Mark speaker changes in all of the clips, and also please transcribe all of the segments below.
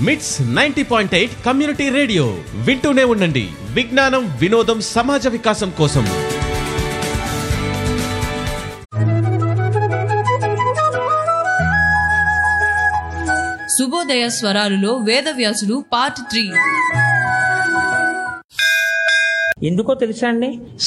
Speaker 1: మిట్స్ ninety point eight community radio వింటూనే ఉండండి విజ్ఞానం వినోదం సమాజ వికాసం కోసం
Speaker 2: శుభోదయ స్వరాలులో వేదవ్యాసుడు పార్ట్ త్రీ
Speaker 3: ఎందుకో తెలుసా అండి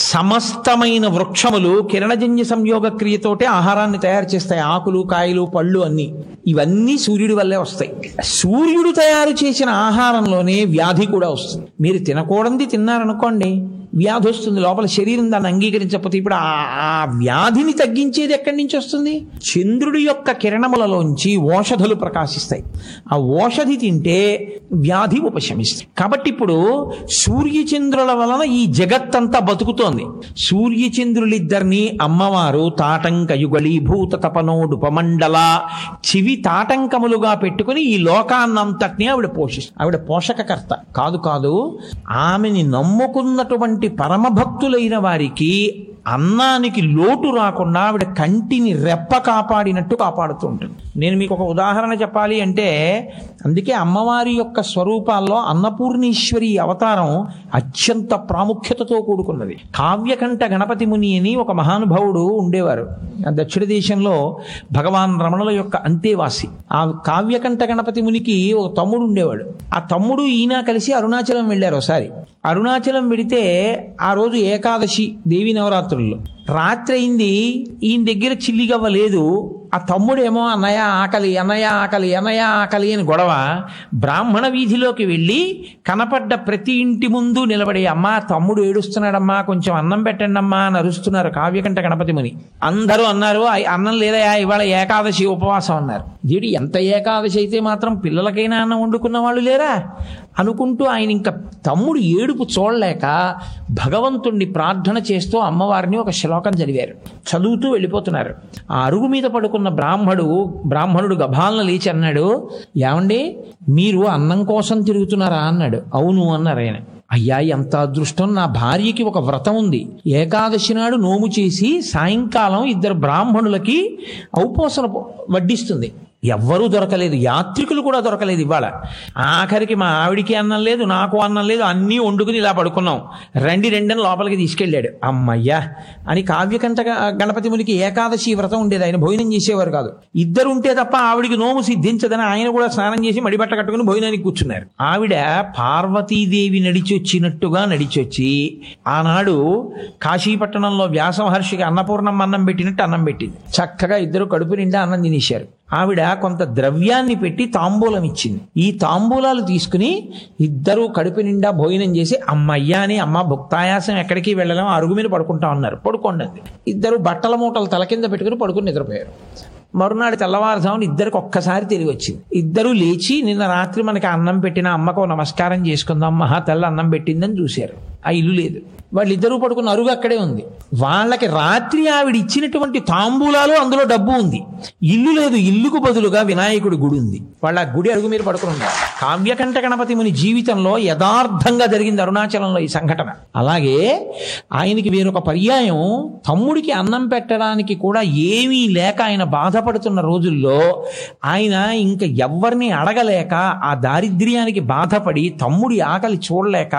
Speaker 3: సమస్తమైన వృక్షములు కిరణజన్య సంయోగ క్రియతోటే ఆహారాన్ని తయారు చేస్తాయి ఆకులు కాయలు పళ్ళు అన్ని ఇవన్నీ సూర్యుడి వల్లే వస్తాయి సూర్యుడు తయారు చేసిన ఆహారంలోనే వ్యాధి కూడా వస్తుంది మీరు తినకూడదు తిన్నారనుకోండి వ్యాధి వస్తుంది లోపల శరీరం దాన్ని అంగీకరించకపోతే ఇప్పుడు ఆ- ఆ వ్యాధిని తగ్గించేది ఎక్కడి నుంచి వస్తుంది చంద్రుడి యొక్క కిరణములలోంచి ఓషధులు ప్రకాశిస్తాయి ఆ ఓషధి తింటే వ్యాధి ఉపశమిస్తుంది కాబట్టి ఇప్పుడు సూర్యచంద్రుల వలన ఈ జగత్తంతా బతుకుతోంది సూర్యచంద్రులిద్దరిని అమ్మవారు తాటంక యుగళీభూత తపనోడుపమండల చివి తాటంకములుగా పెట్టుకుని ఈ లోకాన్నంతటిని ఆవిడ పోషిస్తుంది ఆవిడ పోషకకర్త కాదు కాదు ఆమెని నమ్ముకున్నటువంటి పరమభక్తులైన వారికి అన్నానికి లోటు రాకుండా ఆవిడ కంటిని రెప్ప కాపాడినట్టు కాపాడుతూ ఉంటుంది నేను మీకు ఒక ఉదాహరణ చెప్పాలి అంటే అందుకే అమ్మవారి యొక్క స్వరూపాల్లో అన్నపూర్ణేశ్వరి అవతారం అత్యంత ప్రాముఖ్యతతో కూడుకున్నది కావ్యకంఠ గణపతి ముని అని ఒక మహానుభావుడు ఉండేవారు ఆ దక్షిణ దేశంలో భగవాన్ రమణుల యొక్క అంతేవాసి ఆ కావ్యకంఠ గణపతి మునికి ఒక తమ్ముడు ఉండేవాడు ఆ తమ్ముడు ఈయన కలిసి అరుణాచలం వెళ్ళారు ఒకసారి అరుణాచలం వెడితే ఆ రోజు ఏకాదశి దేవి నవరాత్రుల్లో రాత్రి అయింది ఈయన దగ్గర చిల్లిగవ్వ లేదు ఆ తమ్ముడేమో అన్నయ్య ఆకలి అన్నయ్య ఆకలి అన్నయ్య ఆకలి అని గొడవ బ్రాహ్మణ వీధిలోకి వెళ్ళి కనపడ్డ ప్రతి ఇంటి ముందు నిలబడి అమ్మా తమ్ముడు ఏడుస్తున్నాడమ్మా కొంచెం అన్నం పెట్టండి అమ్మా అని అరుస్తున్నారు కావ్యకంఠ గణపతి ముని అందరూ అన్నారు "అయ్, అన్నం లేదా ఇవాళ ఏకాదశి ఉపవాసం అన్నారు దీడి ఎంత ఏకాదశి అయితే మాత్రం పిల్లలకైనా అన్నం వండుకున్న వాళ్ళు లేరా అనుకుంటూ ఆయన ఇంకా తమ్ముడు ఏడుపు చూడలేక భగవంతుణ్ణి ప్రార్థన చేస్తూ అమ్మవారిని ఒక శ్లోకం చదివారు చదువుతూ వెళ్ళిపోతున్నారు ఆ అరుగు మీద పడుకున్న బ్రాహ్మడు బ్రాహ్మణుడు గభాలను లేచి అన్నాడు ఏమండి మీరు అన్నం కోసం తిరుగుతున్నారా అన్నాడు అవును అన్నారు ఆయన అయ్యా ఎంత అదృష్టం నా భార్యకి ఒక వ్రతం ఉంది ఏకాదశి నాడు నోము చేసి సాయంకాలం ఇద్దరు బ్రాహ్మణులకి ఔపోసన వడ్డిస్తుంది ఎవ్వరూ దొరకలేదు యాత్రికులు కూడా దొరకలేదు ఇవాళ ఆఖరికి మా ఆవిడికి అన్నం లేదు నాకు అన్నం లేదు అన్నీ వండుకుని ఇలా పడుకున్నాం రండి రెండని లోపలికి తీసుకెళ్ళాడు అమ్మయ్యా అని కావ్యకంఠ గ- గణపతి మునికి ఏకాదశి వ్రతం ఉండేది ఆయన భోజనం చేసేవారు కాదు ఇద్దరు ఉంటే తప్ప ఆవిడికి నోము సిద్ధించదని ఆయన కూడా స్నానం చేసి మడిబట్ట కట్టుకుని భోజనానికి కూర్చున్నారు ఆవిడ పార్వతీదేవి నడిచొచ్చినట్టుగా నడిచొచ్చి ఆనాడు కాశీపట్టణంలో వ్యాస మహర్షికి అన్నపూర్ణం అన్నం పెట్టినట్టు అన్నం పెట్టింది చక్కగా ఇద్దరు కడుపు నిండా అన్నం తినేశారు ఆవిడ కొంత ద్రవ్యాన్ని పెట్టి తాంబూలం ఇచ్చింది ఈ తాంబూలాలు తీసుకుని ఇద్దరు కడుపు నిండా భోజనం చేసి అమ్మయ్య అని అమ్మ భుక్తాయాసం ఎక్కడికి వెళ్ళలేం అరుగు మీద పడుకుంటా ఉన్నారు పడుకోండి అంది. ఇద్దరు బట్టల మూటలు తల కింద పెట్టుకుని పడుకుని నిద్రపోయారు మరునాడు తెల్లవారుజామున ఇద్దరికి ఒక్కసారి తెలివి వచ్చింది ఇద్దరు లేచి నిన్న రాత్రి మనకి అన్నం పెట్టిన అమ్మకు ఓ నమస్కారం చేసుకుందాం మహా తెల్ల అన్నం పెట్టిందని చూశారు ఆ ఇల్లు లేదు వాళ్ళిద్దరూ పడుకున్న అరుగు అక్కడే ఉంది వాళ్ళకి రాత్రి ఆవిడ ఇచ్చినటువంటి తాంబూలాలు అందులో డబ్బు ఉంది ఇల్లు లేదు ఇల్లుకు బదులుగా వినాయకుడి గుడి ఉంది వాళ్ళ ఆ గుడి అరుగు మీద పడుకుని ఉన్నారు కావ్యకంఠ గణపతి ముని జీవితంలో యథార్థంగా జరిగింది అరుణాచలంలో ఈ సంఘటన అలాగే ఆయనకి వేరొక పర్యాయం తమ్ముడికి అన్నం పెట్టడానికి కూడా ఏమీ లేక ఆయన బాధపడుతున్న రోజుల్లో ఆయన ఇంకా ఎవరిని అడగలేక ఆ దారిద్ర్యానికి బాధపడి తమ్ముడి ఆకలి చూడలేక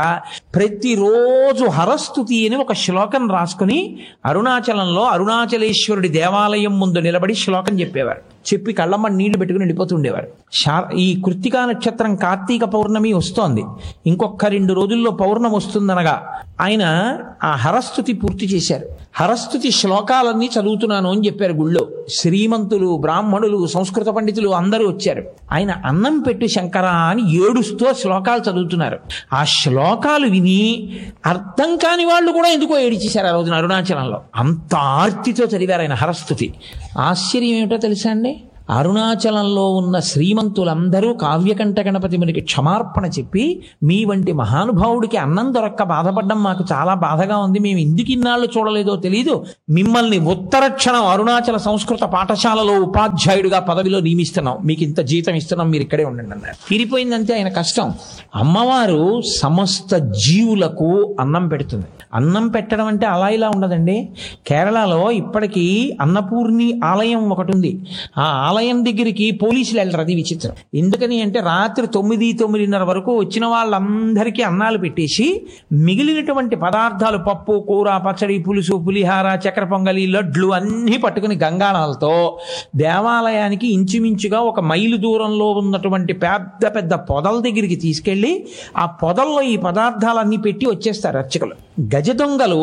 Speaker 3: ప్రతిరోజు హరస్తుతి అని ఒక శ్లోకం రాసుకుని అరుణాచలంలో అరుణాచలేశ్వరుడి దేవాలయం ముందు నిలబడి శ్లోకం చెప్పేవారు చెప్పి కళ్ళమ్మ నీళ్లు పెట్టుకుని వెళ్ళిపోతుండేవారు శా ఈ కృత్తికా నక్షత్రం కార్తీక పౌర్ణమి వస్తోంది ఇంకొక రెండు రోజుల్లో పౌర్ణమి వస్తుందనగా ఆయన ఆ హరస్థుతి పూర్తి చేశారు హరస్థుతి శ్లోకాలన్నీ చదువుతున్నాను అని చెప్పారు గుళ్ళో శ్రీమంతులు బ్రాహ్మణులు సంస్కృత పండితులు అందరూ వచ్చారు ఆయన అన్నం పెట్టు శంకర అని ఏడుస్తూ ఆ శ్లోకాలు చదువుతున్నారు ఆ శ్లోకాలు విని అర్థం కాని వాళ్ళు కూడా ఎందుకో ఏడిచేశారు ఆ రోజున అరుణాచలంలో అంత ఆర్తితో చదివారు ఆయన హరస్థుతి ఆశ్చర్యం ఏమిటో తెలుసా అండి అరుణాచలంలో ఉన్న శ్రీమంతులందరూ కావ్యకంఠ గణపతి మునికి క్షమార్పణ చెప్పి మీ వంటి మహానుభావుడికి అన్నం దొరక్క బాధపడడం మాకు చాలా బాధగా ఉంది మేము ఎందుకు ఇన్నాళ్ళు చూడలేదో తెలియదు మిమ్మల్ని ఉత్తరక్షణం అరుణాచల సంస్కృత పాఠశాలలో ఉపాధ్యాయుడిగా పదవిలో నియమిస్తున్నాం మీకు ఇంత జీతం ఇస్తున్నాం మీరు ఇక్కడే ఉండండి అన్నారు తీరిపోయిందంటే ఆయన కష్టం అమ్మవారు సమస్త జీవులకు అన్నం పెడుతుంది అన్నం పెట్టడం అంటే అలా ఇలా ఉండదండి కేరళలో ఇప్పటికీ అన్నపూర్ణి ఆలయం ఒకటి ఉంది ఆ ఆలయం ఆలయం దగ్గరికి పోలీసులు వెళ్ళరు అది విచిత్రం ఎందుకని అంటే రాత్రి తొమ్మిది తొమ్మిదిన్నర వరకు వచ్చిన వాళ్ళందరికీ అన్నాలు పెట్టేసి మిగిలినటువంటి పదార్థాలు పప్పు కూర పచ్చడి పులుసు పులిహార చక్కెర పొంగలి లడ్లు అన్నీ పట్టుకుని గంగాళాలతో దేవాలయానికి ఇంచుమించుగా ఒక మైలు దూరంలో ఉన్నటువంటి పెద్ద పెద్ద పొదల దగ్గరికి తీసుకెళ్లి ఆ పొదల్లో ఈ పదార్థాలన్నీ పెట్టి వచ్చేస్తారు అర్చకులు గజ దొంగలు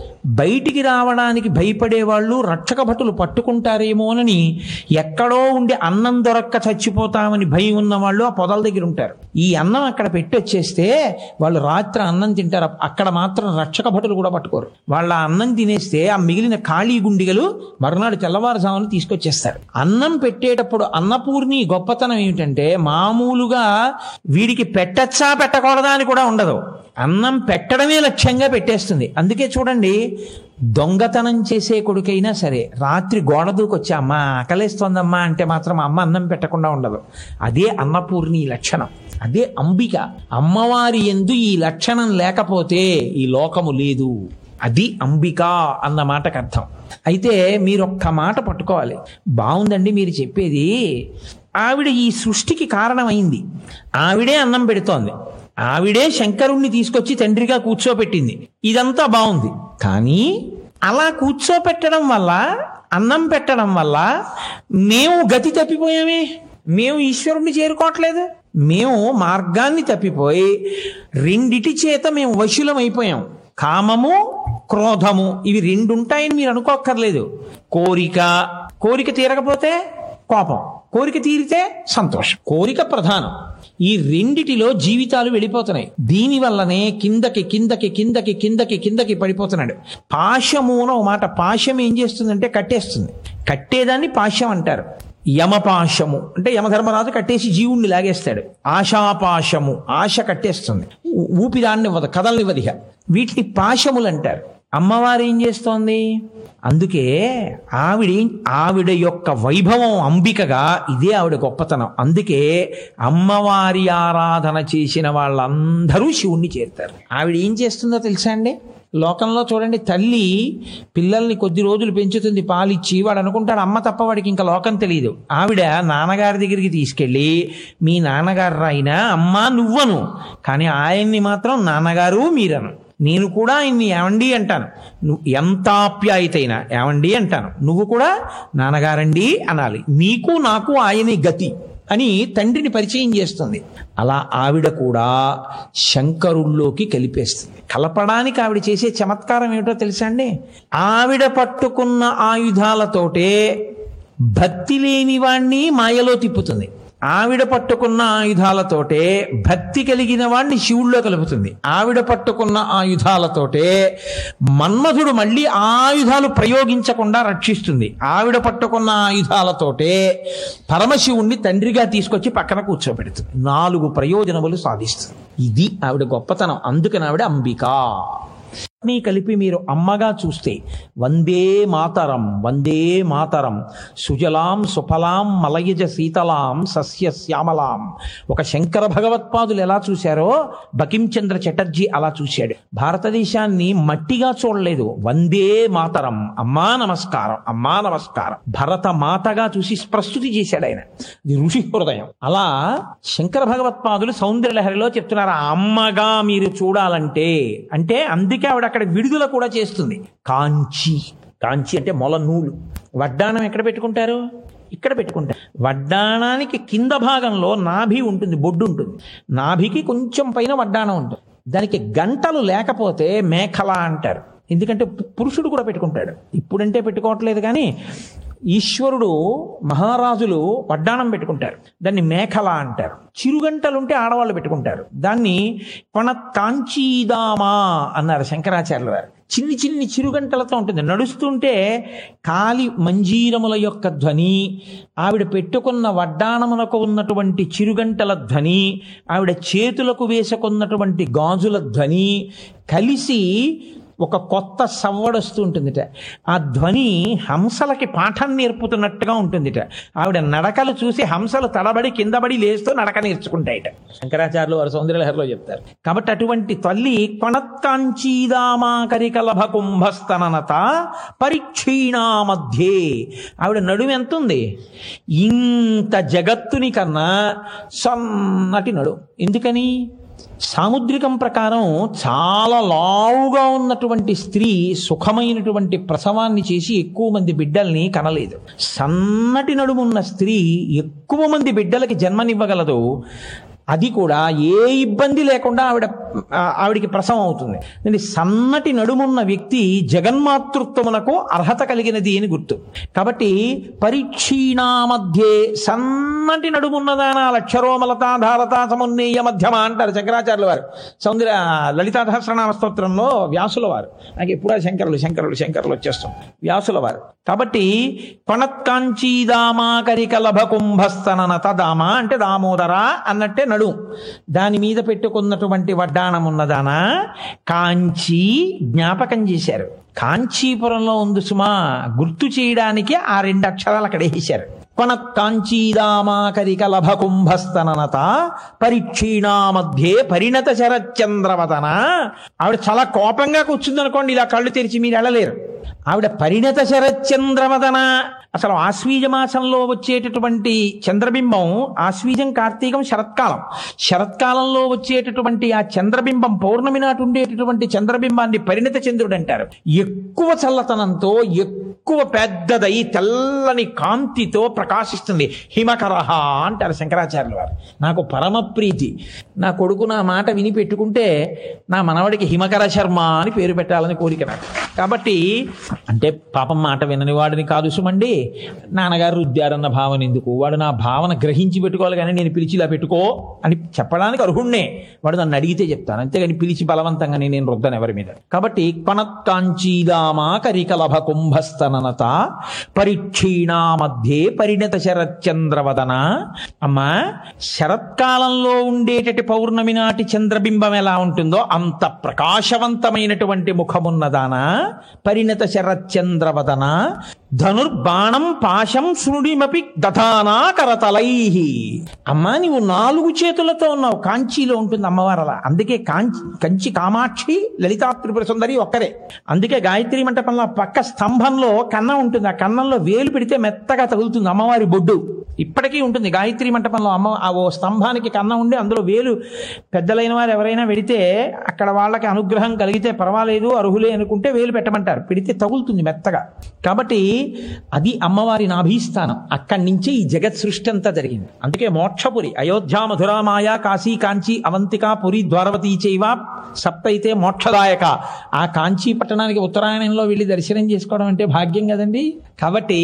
Speaker 3: బయటికి రావడానికి భయపడే వాళ్ళు రక్షక భటులు పట్టుకుంటారేమోనని ఎక్కడో ఉండి అన్నం దొరక్క చచ్చిపోతామని భయం ఉన్న వాళ్ళు ఆ పొదల దగ్గర ఉంటారు ఈ అన్నం అక్కడ పెట్టి వచ్చేస్తే వాళ్ళు రాత్రి అన్నం తింటారు అక్కడ మాత్రం రక్షక భటులు కూడా పట్టుకోరు వాళ్ళ అన్నం తినేస్తే ఆ మిగిలిన ఖాళీ గుండిగలు మరునాడు తెల్లవారుజామున తీసుకొచ్చేస్తారు అన్నం పెట్టేటప్పుడు అన్నపూర్ణి గొప్పతనం ఏమిటంటే మామూలుగా వీడికి పెట్టచ్చా పెట్టకూడదా అని కూడా ఉండదు అన్నం పెట్టడమే లక్ష్యంగా పెట్టేస్తుంది అందుకే చూడండి దొంగతనం చేసే కొడుకైనా సరే రాత్రి గోడ దూకొచ్చి అమ్మ ఆకలేస్తోందమ్మా అంటే మాత్రం అమ్మ అన్నం పెట్టకుండా ఉండదు అదే అన్నపూర్ణి లక్షణం అదే అంబిక అమ్మవారి ఎందు ఈ లక్షణం లేకపోతే ఈ లోకము లేదు అది అంబిక అన్న మాటకు అర్థం అయితే మీరు ఒక్క మాట పట్టుకోవాలి బాగుందండి మీరు చెప్పేది ఆవిడ ఈ సృష్టికి కారణమైంది ఆవిడే అన్నం పెడుతోంది ఆవిడే శంకరుణ్ణి తీసుకొచ్చి తండ్రిగా కూర్చోపెట్టింది ఇదంతా బాగుంది కానీ అలా కూర్చోపెట్టడం వల్ల అన్నం పెట్టడం వల్ల మేము గతి తప్పిపోయామే మేము ఈశ్వరుణ్ణి చేరుకోవట్లేదు మేము మార్గాన్ని తప్పిపోయి రెండిటి చేత మేము వశులం అయిపోయాం కామము క్రోధము ఇవి రెండు ఉంటాయని మీరు అనుకోక్కర్లేదు కోరిక కోరిక తీరకపోతే కోపం కోరిక తీరితే సంతోషం కోరిక ప్రధానం ఈ రెండిటిలో జీవితాలు వెళ్ళిపోతున్నాయి దీని వల్లనే కిందకి కిందకి కిందకి కిందకి కిందకి పడిపోతున్నాడు పాశము అని ఒక మాట పాశం ఏం చేస్తుందంటే కట్టేస్తుంది కట్టేదాన్ని పాశం అంటారు యమపాశము అంటే యమధర్మరాజు కట్టేసి జీవుణ్ణి లాగేస్తాడు ఆశాపాశము ఆశ కట్టేస్తుంది ఊ- ఊపిరాన్నివ్వదు కదలనివ్వదిగా వీటిని పాశములు అంటారు అమ్మవారు ఏం చేస్తోంది అందుకే ఆవిడ ఆవిడ యొక్క వైభవం అంబికగా ఇదే ఆవిడ గొప్పతనం అందుకే అమ్మవారి ఆరాధన చేసిన వాళ్ళందరూ శివుణ్ణి చేరుతారు ఆవిడ ఏం చేస్తుందో తెలుసా అండి లోకంలో చూడండి తల్లి పిల్లల్ని కొద్ది రోజులు పెంచుతుంది పాలిచ్చి వాడు అనుకుంటాడు అమ్మ తప్ప వాడికి ఇంకా లోకం తెలియదు ఆవిడ నాన్నగారి దగ్గరికి తీసుకెళ్ళి మీ నాన్నగారు అయినా అమ్మ నువ్వను కానీ ఆయన్ని మాత్రం నాన్నగారు మీరను నేను కూడా ఆయన్ని ఏమండి అంటాను నువ్వు ఎంత ఆప్యాయతైనా ఏమండి అంటాను నువ్వు కూడా నాన్నగారండి అనాలి నీకు నాకు ఆయనే గతి అని తండ్రిని పరిచయం చేస్తుంది అలా ఆవిడ కూడా శంకరుల్లోకి కలిపేస్తుంది కలపడానికి ఆవిడ చేసే చమత్కారం ఏమిటో తెలుసా అండి ఆవిడ పట్టుకున్న ఆయుధాలతోటే భక్తి లేని వాణ్ణి మాయలో తిప్పుతుంది ఆవిడ పట్టుకున్న ఆయుధాలతోటే భక్తి కలిగిన వాణ్ణి శివుల్లో కలుపుతుంది ఆవిడ పట్టుకున్న ఆయుధాలతోటే మన్మధుడు మళ్ళీ ఆ ఆయుధాలు ప్రయోగించకుండా రక్షిస్తుంది ఆవిడ పట్టుకున్న ఆయుధాలతోటే పరమశివుణ్ణి తండ్రిగా తీసుకొచ్చి పక్కన కూర్చోబెడుతుంది నాలుగు ప్రయోజనములు సాధిస్తుంది ఇది ఆవిడ గొప్పతనం అందుకని ఆవిడ అంబిక నీ కలిపి మీరు అమ్మగా చూస్తే వందే మాతరం వందే మాతరం సుజలాం సుఫలాం మలయజ శీతలాం సస్య శ్యామలాం ఒక శంకర భగవత్పాదులు ఎలా చూశారో బకించంద్ర చటర్జీ అలా చూశాడు భారతదేశాన్ని మట్టిగా చూడలేదు వందే మాతరం అమ్మా నమస్కారం అమ్మా నమస్కారం భరత మాతగా చూసి ప్రస్తుతి చేశాడు ఆయన ఇది ఋషి హృదయం అలా శంకర భగవత్పాదులు సౌందర్యలహరిలో చెప్తున్నారు ఆ అమ్మగా మీరు చూడాలంటే అంటే అందుకే ఆవిడ అక్కడ విడుదల కూడా చేస్తుంది కాంచి కాంచి అంటే మొల నూలు వడ్డాణం ఎక్కడ పెట్టుకుంటారు ఇక్కడ పెట్టుకుంటారు వడ్డాణానికి కింద భాగంలో నాభి ఉంటుంది బొడ్డు ఉంటుంది నాభికి కొంచెం పైన వడ్డాణం ఉంటుంది దానికి గంటలు లేకపోతే మేఖల అంటారు ఎందుకంటే పు- పురుషుడు కూడా పెట్టుకుంటాడు ఇప్పుడంటే పెట్టుకోవట్లేదు కానీ ఈశ్వరుడు మహారాజులు వడ్డాణం పెట్టుకుంటారు దాన్ని మేఖల అంటారు చిరుగంటలుంటే ఆడవాళ్ళు పెట్టుకుంటారు దాన్ని కొన కాంచీదామా అన్నారు శంకరాచార్యుల వారు చిన్ని చిన్ని చిరుగంటలతో ఉంటుంది నడుస్తుంటే కాలి మంజీరముల యొక్క ధ్వని ఆవిడ పెట్టుకున్న వడ్డాణమునకు ఉన్నటువంటి చిరుగంటల ధ్వని ఆవిడ చేతులకు వేసుకున్నటువంటి గాజుల ధ్వని కలిసి ఒక కొత్త సవ్వడొస్తూ ఉంటుందిట ఆ ధ్వని హంసలకి పాఠం నేర్పుతున్నట్టుగా ఉంటుందిట ఆవిడ నడకలు చూసి హంసలు తడబడి కిందబడి లేస్తూ నడక నేర్చుకుంటాయిట శంకరాచార్యులు వారు సౌందర్యలహరిలో చెప్తారు కాబట్టి అటువంటి తల్లి కొణత్కాంచీదామాకరికలభ కుంభస్తననత పరిక్షీణా మధ్యే ఆవిడ నడుము ఎంత ఉంది ఇంత జగత్తుని కన్నా సన్నటి నడు ఎందుకని సాముద్రికం ప్రకారం చాలా లావుగా ఉన్నటువంటి స్త్రీ సుఖమైనటువంటి ప్రసవాన్ని చేసి ఎక్కువ మంది బిడ్డల్ని కనలేదు సన్నటి నడుమున్న స్త్రీ ఎక్కువ మంది బిడ్డలకి జన్మనివ్వగలదు అది కూడా ఏ ఇబ్బంది లేకుండా ఆవిడ ఆ, ఆవిడికి ప్రసవం అవుతుంది దీని సన్నటి నడుమున్న వ్యక్తి జగన్మాతృత్వమునకు అర్హత కలిగినది అని గుర్తు కాబట్టి పరీక్షీణా మధ్యే సన్నటి నడుమున్నదాన లక్షరోమలతా ధారతా సమున్నేయ మధ్యమ అంటారు శంకరాచార్యుల వారు సౌందర్య లలితా సహస్రనామ స్తోత్రంలో వ్యాసుల వారు నాకు ఎప్పుడా శంకరులు శంకరులు శంకరులు వచ్చేస్తాం వ్యాసుల వారు కాబట్టి కొణత్కాంచీదామాకరికలభ కుంభస్తననత దామ అంటే దామోదర అన్నట్టే నడు దాని మీద పెట్టుకున్నటువంటి వడ్డాణం ఉన్నదానా కాంచీ జ్ఞాపకం చేశారు కాంచీపురంలో ఉంది సుమా గుర్తు చేయడానికి ఆ రెండు అక్షరాలు అక్కడ వేశారు కొన కాంచీదామాకరిక లభ కుంభస్తననత పరిక్షీణా మధ్యే పరిణత శరచంద్రవదన ఆవిడ చాలా కోపంగా కూర్చుంది అనుకోండి ఇలా కళ్ళు తెరిచి మీరు వెళ్ళలేరు ఆవిడ పరిణత శరచంద్రవదన అసలు ఆశ్వీజ మాసంలో వచ్చేటటువంటి చంద్రబింబం ఆశ్వీజం కార్తీకం శరత్కాలం శరత్కాలంలో వచ్చేటటువంటి ఆ చంద్రబింబం పౌర్ణమి నాటి ఉండేటటువంటి చంద్రబింబాన్ని పరిణత చంద్రుడు అంటారు ఎక్కువ చల్లతనంతో ఎక్కువ పెద్దదై తెల్లని కాంతితో ప్రకాశిస్తుంది హిమకరహ అంటారు శంకరాచార్యుల వారు నాకు పరమ ప్రీతి నా కొడుకు నా మాట విని పెట్టుకుంటే నా మనవడికి హిమకర శర్మ అని పేరు పెట్టాలని కోరిక నాకు కాబట్టి అంటే పాపం మాట వినని వాడిని కాదు సుమండి నాన్నగారు రుద్దారన్న భావన ఎందుకు వాడు నా భావన గ్రహించి పెట్టుకోవాలి కానీ నేను పిలిచి ఇలా పెట్టుకో అని చెప్పడానికి అర్హుణ్ణే వాడు నన్ను అడిగితే చెప్తాను అంతేగాని పిలిచి బలవంతంగా నేను రుద్దను ఎవరి మీద కాబట్టి కొనత్కాంచీదామా కరికలభ కుంభస్తననత పరిక్షీణా మధ్యే పరిణత శరత్చంద్రవదన అమ్మా శరత్కాలంలో ఉండేటటి పౌర్ణమి నాటి చంద్రబింబం ఎలా ఉంటుందో అంత ప్రకాశవంతమైనటువంటి ముఖమున్నదానా పరిణత శరత్చంద్రవదన ధనుర్బాణం పాశం శృణిమపి దధానా కరతలై అమ్మా నీవు నాలుగు చేతులతో ఉన్నావు కాంచీలో ఉంటుంది అమ్మవారు అలా అందుకే కాంచి కంచి కామాక్షి లలితా త్రిపుర సుందరి ఒక్కరే అందుకే గాయత్రి మంటపంలో ఆ పక్క స్తంభంలో కన్నం ఉంటుంది ఆ కన్నంలో వేలు పెడితే మెత్తగా తగులుతుంది అమ్మవారి బొడ్డు ఇప్పటికీ ఉంటుంది గాయత్రి మంటపంలో అమ్మ ఆ ఓ స్తంభానికి కన్నం ఉండి అందులో వేలు పెద్దలైన వారు ఎవరైనా పెడితే అక్కడ వాళ్ళకి అనుగ్రహం కలిగితే పర్వాలేదు అర్హులే అనుకుంటే వేలు పెట్టమంటారు పెడితే తగులుతుంది మెత్తగా కాబట్టి అది అమ్మవారి నాభీస్థానం అక్కడి నుంచే ఈ జగత్ సృష్టి అంతా జరిగింది అందుకే మోక్షపురి అయోధ్య మధురా మాయా కాశీ కాంచి అవంతిక పురి ద్వారవతి చైవ సప్తైతే మోక్షదాయక ఆ కాంచీ పట్టణానికి ఉత్తరాయణంలో వెళ్ళి దర్శనం చేసుకోవడం అంటే భాగ్యం కదండి కాబట్టి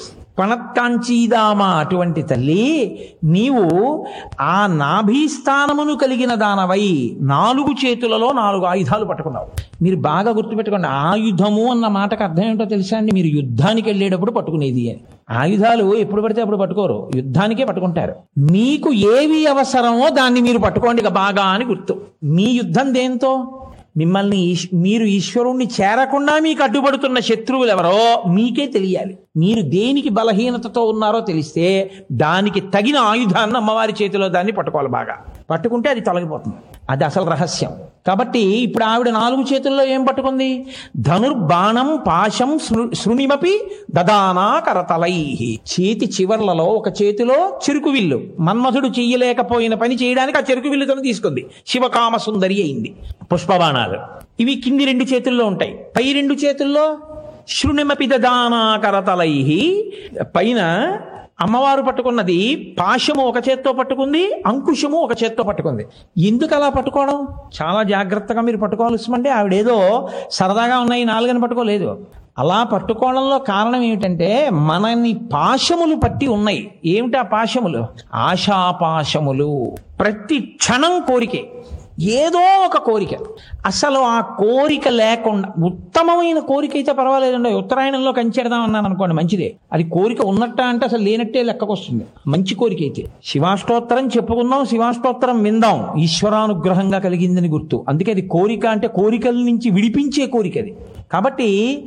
Speaker 3: కొణత్కాంచీదామ అటువంటి తల్లి నీవు ఆ నాభీస్థానమును కలిగిన దానవై నాలుగు చేతులలో నాలుగు ఆయుధాలు పట్టుకున్నావు మీరు బాగా గుర్తుపెట్టుకోండి ఆయుధము అన్న మాటకు అర్థం ఏంటో తెలుసా అండి మీరు యుద్ధానికి వెళ్ళేటప్పుడు పట్టుకునేది అని ఆయుధాలు ఎప్పుడు పడితే అప్పుడు పట్టుకోరు యుద్ధానికే పట్టుకుంటారు మీకు ఏవి అవసరమో దాన్ని మీరు పట్టుకోండి ఇక బాగా అని గుర్తు మీ యుద్ధం దేంతో మిమ్మల్ని ఈశ్- మీరు ఈశ్వరుణ్ణి చేరకుండా మీకు అడ్డుపడుతున్న శత్రువులు ఎవరో మీకే తెలియాలి మీరు దేనికి బలహీనతతో ఉన్నారో తెలిస్తే దానికి తగిన ఆయుధాన్ని అమ్మవారి చేతిలో దాన్ని పట్టుకోవాలి బాగా పట్టుకుంటే అది తొలగిపోతుంది అది అసలు రహస్యం కాబట్టి ఇప్పుడు ఆవిడ నాలుగు చేతుల్లో ఏం పట్టుకుంది ధనుర్బాణం పాశం శృ- శృణిమపి దదానా కరతలై చేతి చివర్లలో ఒక చేతిలో చెరుకు విల్లు మన్మధుడు చెయ్యలేకపోయిన పని చేయడానికి ఆ చెరుకు విల్లుతో తీసుకుంది శివకామ సుందరి అయింది పుష్పబాణాలు ఇవి కింది రెండు చేతుల్లో ఉంటాయి పై రెండు చేతుల్లో శృణిమపి దదానా కరతలై పైన అమ్మవారు పట్టుకున్నది పాశము ఒక చేత్తో పట్టుకుంది అంకుశము ఒక చేత్తో పట్టుకుంది ఎందుకు అలా పట్టుకోవడం చాలా జాగ్రత్తగా మీరు పట్టుకోవాల్సిందంటే ఆవిడేదో సరదాగా ఉన్నాయి నాలుగని పట్టుకోలేదు అలా పట్టుకోవడంలో కారణం ఏమిటంటే మనని పాశములు పట్టి ఉన్నాయి ఏమిటి ఆ పాశములు ఆశాపాశములు ప్రతి క్షణం కోరికే ఏదో ఒక కోరిక అసలు ఆ కోరిక లేకుండా ఉత్తమమైన కోరిక అయితే పర్వాలేదండి ఉత్తరాయణంలో కంచెడదాం అన్నాను అనుకోండి మంచిదే అది కోరిక ఉన్నట్ట అంటే అసలు లేనట్టే లెక్కకొస్తుంది మంచి కోరిక అయితే శివాష్టోత్తరం చెప్పుకుందాం శివాష్టోత్తరం విందాం ఈశ్వరానుగ్రహంగా కలిగిందని గుర్తు అందుకే అది కోరిక అంటే కోరికల నుంచి విడిపించే కోరిక అది కాబట్టి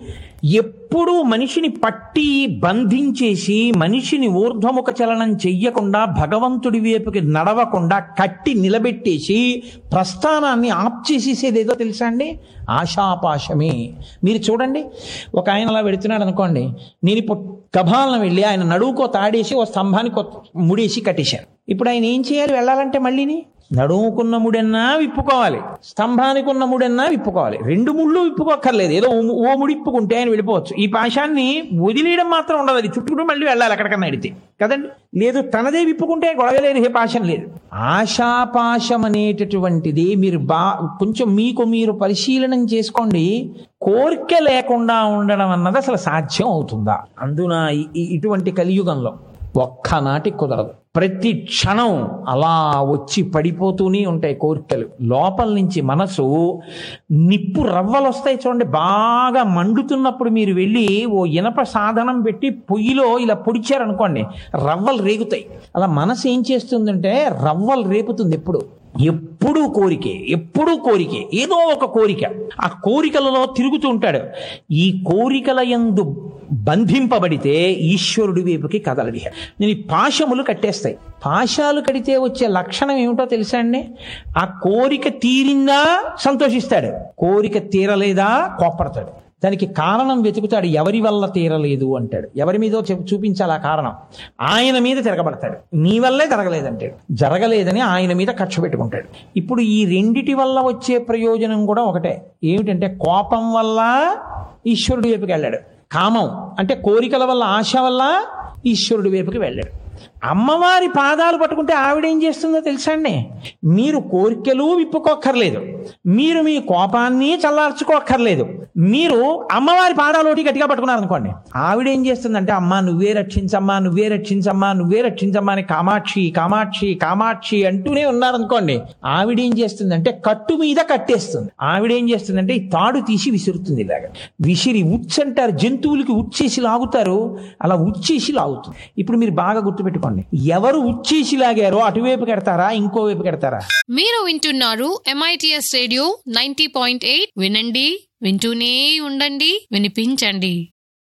Speaker 3: ఎప్పుడూ మనిషిని పట్టి బంధించేసి మనిషిని ఊర్ధ్వముఖ చలనం చెయ్యకుండా భగవంతుడి వైపుకి నడవకుండా కట్టి నిలబెట్టేసి ప్రస్థానాన్ని ఆప్ చేసేసేదేదో తెలుసా అండి ఆశాపాశమే మీరు చూడండి ఒక ఆయన అలా వెళుతున్నాడు అనుకోండి నేను ఇప్పుడు గభాలను వెళ్ళి ఆయన నడువుకో తాడేసి ఓ స్తంభానికి కొ- ముడేసి కట్టేశాను ఇప్పుడు ఆయన ఏం చేయాలి వెళ్ళాలంటే మళ్ళీని నడుముకున్న ముడెన్నా విప్పుకోవాలి స్తంభానికి ఉన్న ముడెన్నా విప్పుకోవాలి రెండు ముళ్ళు విప్పుకోక్కర్లేదు ఏదో ఓ- ఓ ముడి ఇప్పుకుంటే ఆయన వెళ్ళిపోవచ్చు ఈ పాశాన్ని వదిలేయడం మాత్రం ఉండదు అది చుట్టుకుని మళ్ళీ వెళ్ళాలి ఎక్కడికన్నా ఎడితే కదండి లేదు తనదే విప్పుకుంటే గొడవ లేదు ఏ పాశం లేదు ఆశాపాశం అనేటటువంటిది మీరు బా కొంచెం మీకు మీరు పరిశీలనం చేసుకోండి కోరిక లేకుండా ఉండడం అన్నది అసలు సాధ్యం అవుతుందా అందున ఈ- ఈ- ఇటువంటి కలియుగంలో ఒక్కనాటి కుదరదు ప్రతి క్షణం అలా వచ్చి పడిపోతూనే ఉంటాయి కోరికలు లోపల నుంచి మనసు నిప్పు రవ్వలు వస్తాయి చూడండి బాగా మండుతున్నప్పుడు మీరు వెళ్ళి ఓ ఇనప సాధనం పెట్టి పొయ్యిలో ఇలా పొడిచారనుకోండి రవ్వలు రేగుతాయి అలా మనసు ఏం చేస్తుందంటే రవ్వలు రేపుతుంది ఎప్పుడు ఎప్పుడూ కోరికే ఎప్పుడూ కోరికే ఏదో ఒక కోరిక ఆ కోరికలలో తిరుగుతూ ఉంటాడు ఈ కోరికల యందు బంధింపబడితే ఈశ్వరుడి వైపుకి కదలడి నేను ఈ పాశములు కట్టేస్తాయి పాశాలు కడితే వచ్చే లక్షణం ఏమిటో తెలుసా అండి ఆ కోరిక తీరిందా సంతోషిస్తాడు కోరిక తీరలేదా కోపడతాడు దానికి కారణం వెతుకుతాడు ఎవరి వల్ల తీరలేదు అంటాడు ఎవరి మీదో చెప్పు చూపించాలి ఆ కారణం ఆయన మీద తిరగబడతాడు నీ వల్లే జరగలేదంటాడు జరగలేదని ఆయన మీద ఖర్చు పెట్టుకుంటాడు ఇప్పుడు ఈ రెండిటి వల్ల వచ్చే ప్రయోజనం కూడా ఒకటే ఏమిటంటే కోపం వల్ల ఈశ్వరుడి వైపుకి వెళ్ళాడు కామం అంటే కోరికల వల్ల ఆశ వల్ల ఈశ్వరుడి వైపుకి వెళ్ళాడు అమ్మవారి పాదాలు పట్టుకుంటే ఆవిడేం చేస్తుందో తెలుసా అండి మీరు కోరికలు విప్పుకోక్కర్లేదు మీరు మీ కోపాన్ని చల్లార్చుకోక్కర్లేదు మీరు అమ్మవారి పాదాలు ఒకటి గట్టిగా పట్టుకున్నారు అనుకోండి ఆవిడేం చేస్తుందంటే అమ్మా నువ్వే రక్షించమ్మా నువ్వే రక్షించమ్మా నువ్వే రక్షించమ్మా అని కామాక్షి కామాక్షి కామాక్షి అంటూనే ఉన్నారనుకోండి ఆవిడేం చేస్తుందంటే కట్టు మీద కట్టేస్తుంది ఆవిడేం చేస్తుందంటే ఈ తాడు తీసి విసురుతుంది ఇలాగ విసిరి ఉచ్చంటారు జంతువులకి ఉచ్చేసి లాగుతారు అలా ఉచ్చేసి లాగుతుంది ఇప్పుడు మీరు బాగా గుర్తుపెట్టుకోండి ఎవరు ఉచ్చేసి లాగారో అటువైపు కడతారా ఇంకో వైపు కడతారా
Speaker 2: మీరు వింటున్నారు MITS radio ninety point eight వినండి వింటూనే ఉండండి వినిపించండి